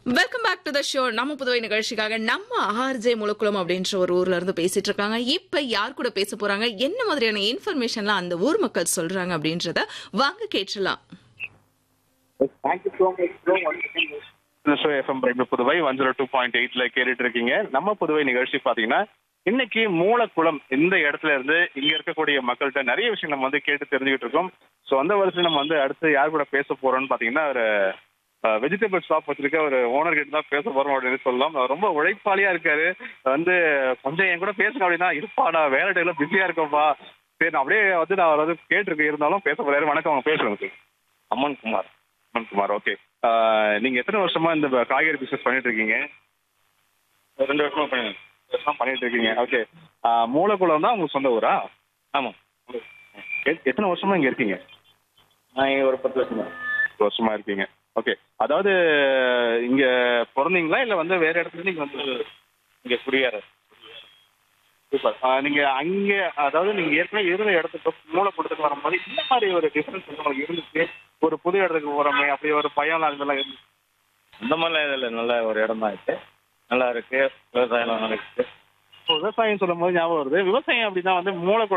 welcome back to the show நம்ம புதுவை நிகழ்ச்சிக்காக நம்ம ஆர்ஜே முழுக்குளம் அப்படின்ற ஒரு ஊர்ல இருந்து பேசிட்டு இருக்காங்க இப்ப யார் கூட பேச போறாங்க என்ன மாதிரியான இன்ஃபர்மேஷன்லாம் அந்த ஊர் மக்கள் சொல்றாங்க அப்படின்றத வாங்க கேட்டலாம் thank you so much bro so FM prime Puduvai one zero two point எயிட்ல கேட்டுட்டு இருக்கீங்க நம்ம புதுவை நிகழ்ச்சி பாத்தீங்கன்னா இன்னைக்கு மூலக்குளம் இந்த இடத்துல இருந்து இங்க இருக்கக்கூடிய மக்கள்கிட்ட நிறைய விஷயம் நம்ம வந்து கேட்டு தெரிஞ்சுக்கிட்டு இருக்கோம் ஸோ அந்த வருஷம் நம்ம வந்து அடுத்து யார் கூட பேச போறோம்னு பாத்தீங்கன்னா ஒரு வெஜிடபிள் ஷாப் வச்சிருக்க ஒரு ஓனர் கிட்ட தான் பேச போறோம் அப்படின்னு சொல்லலாம் அவர் ரொம்ப உழைப்பாளியா இருக்காரு வந்து கொஞ்சம் என் கூட பேசுங்க அப்படின்னா இருப்பாடா வேலை டைம்ல பிஸியா இருக்கோம்ப்பா சரி நான் அப்படியே வந்து நான் அவர் வந்து கேட்டிருக்கேன் இருந்தாலும் பேச போறாரு வணக்கம் அவங்க பேசுறேன் சார் அம்மன் குமார் அம்மன் குமார் ஓகே நீங்க எத்தனை வருஷமா இந்த காய்கறி பிசினஸ் பண்ணிட்டு இருக்கீங்க ரெண்டு வருஷமா பண்ணி வருஷமா பண்ணிட்டு இருக்கீங்க ஓகே மூலக்குளம் தான் உங்களுக்கு சொந்த ஊரா ஆமாம் எத்தனை வருஷமா இங்க இருக்கீங்க நான் இங்க ஒரு பத்து வருஷம் தான் பத்து வருஷமா இருக்கீங்க ஓகே அதாவது இங்க பிறந்தீங்களா இல்ல வந்து வேற இடத்துல இருந்து இங்க வந்து இங்க குடியார சூப்பர் நீங்க அங்க அதாவது நீங்க ஏற்கனவே இருந்த இடத்துக்கு மூலக்குளத்துக்கு வரும்போது இந்த மாதிரி ஒரு டிஃபரன்ஸ் வந்து உங்களுக்கு இருந்துச்சு ஒரு புது இடத்துக்கு போறோமே அப்படி ஒரு பயம் அதெல்லாம் இருந்துச்சு அந்த மாதிரிலாம் இது இல்லை நல்ல ஒரு இடம் தான் இருக்கு நல்லா இருக்கு விவசாயம் நல்லா இருக்கு இப்போ விவசாயம் சொல்லும் போது ஞாபகம் வருது விவசாயம் அப்படின்னா வந்து மூலக்குளம்